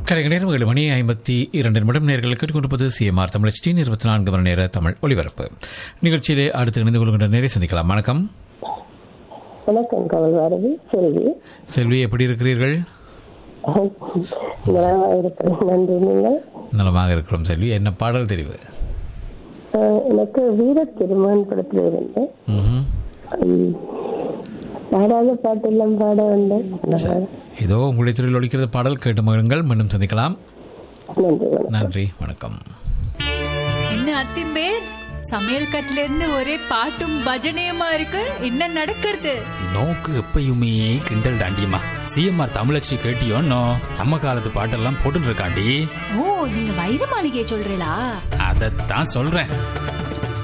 கலைஞ நேரம் ஏழு மணி ஐம்பத்தி இரண்டு நிமிடம் நேர்கள் கேட்டுக்கொண்டிருப்பது சிஎம்ஆர் தமிழ் ஸ்டீன் இருபத்தி நான்கு மணி நேர தமிழ் ஒலிபரப்பு நிகழ்ச்சியிலே அடுத்து இணைந்து கொள்கின்ற நேரை சந்திக்கலாம் வணக்கம் வணக்கம் கவல் பாரதி செல்வி செல்வி எப்படி இருக்கிறீர்கள் நலமாக இருக்கிறேன் நன்றி நீங்கள் நலமாக இருக்கிறோம் செல்வி என்ன பாடல் தெரிவு அஹ், எனக்கு வீர திருமண் படத்தில் இருந்து ம்ஹும். உம், பாடாத பாட்டெல்லாம் பாட வந்தேன் நான் ஏதோ உங்களுடைய திரையில் ஒழிக்கிறது பாடல் கேட்டு மகிழுங்கள் மீண்டும் சந்திக்கலாம் நன்றி வணக்கம் நன்றி வணக்கம் என்ன அத்திம்பேர் சமையல் கட்டுல இருந்து ஒரே பாட்டும் பஜனையுமா இருக்கு என்ன நடக்கிறது நோக்கு எப்பயுமே கிண்டல் தாண்டியம்மா சிஎம்ஆர் தமிழச்சி கேட்டியோன்னோ நம்ம காலத்து பாட்டெல்லாம் போட்டுட்டு இருக்காண்டி ஓ நீங்க வைர மாளிகையை சொல்றீங்களா அதைத்தான் சொல்றேன்